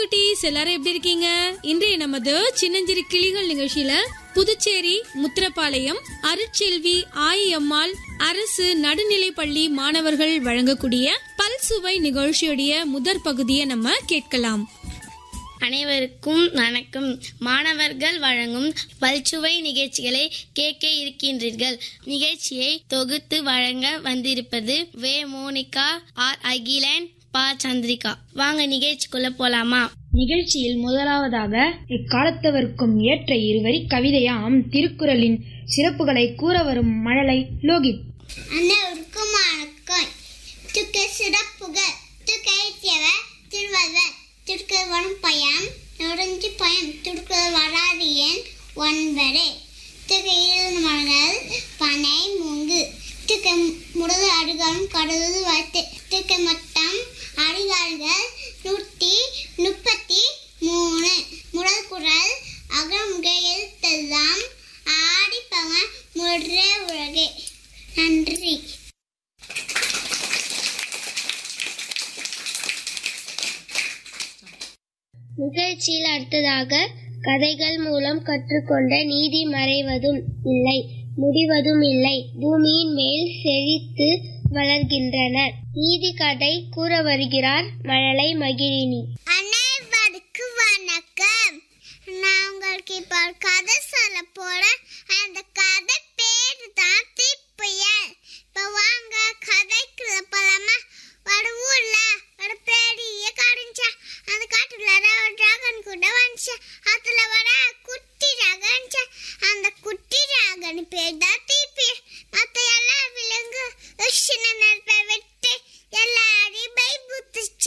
குட்டீஸ் எல்லாரும் எப்படி இருக்கீங்க இன்றைய நமது சின்னஞ்சிறு கிளிகள் நிகழ்ச்சியில புதுச்சேரி முத்திரப்பாளையம் அருட்செல்வி ஆயியம்மாள் அரசு நடுநிலைப்பள்ளி மாணவர்கள் வழங்கக்கூடிய பல்சுவை நிகழ்ச்சியுடைய முதற் பகுதியை நம்ம கேட்கலாம் அனைவருக்கும் வணக்கம் மாணவர்கள் வழங்கும் பல்சுவை நிகழ்ச்சிகளை கேட்க இருக்கின்றீர்கள் நிகழ்ச்சியை தொகுத்து வழங்க வந்திருப்பது வே மோனிகா ஆர் அகிலன் பா சந்திரிகா வாங்க நிகழ்ச்சிக்குள்ள போலாமா நிகழ்ச்சியில் முதலாவதாக எக்காலத்தவருக்கும் ஏற்ற இருவரி கவிதையாம் திருக்குறளின் சிறப்புகளை கூற வரும் மழலை லோகித் அனைவருக்கும் வணக்கம் துக்க சிறப்புகள் துக்கைத்தியவர் திருவள்ளுவர் திருக்குறள் பயம் நுழைஞ்சு பயம் திருக்குறள் வராது என் ஒன்பது துக்கையில் மலர்கள் பனை மூங்கு துக்கை முடது அடுகாலும் கடவுள் வைத்து துக்கை மொத்தம் அடிகால்கள் நூற்றி முப்பத்தி மூணு முடல் குரல் அகமுக எழுத்தெல்லாம் ஆடிப்பவன் முறை உலகே நன்றி நிகழ்ச்சியில் அடுத்ததாக கதைகள் மூலம் கற்றுக்கொண்ட நீதி மறைவதும் இல்லை முடிவதும் இல்லை பூமியின் மேல் செழித்து வளர்கின்றனர் நீதி கதை கூற வருகிறார் மழலை மகிழினி அனைவருக்கும் வணக்கம் நான் உங்களுக்கு இப்போ ஒரு கதை சொல்ல போறேன்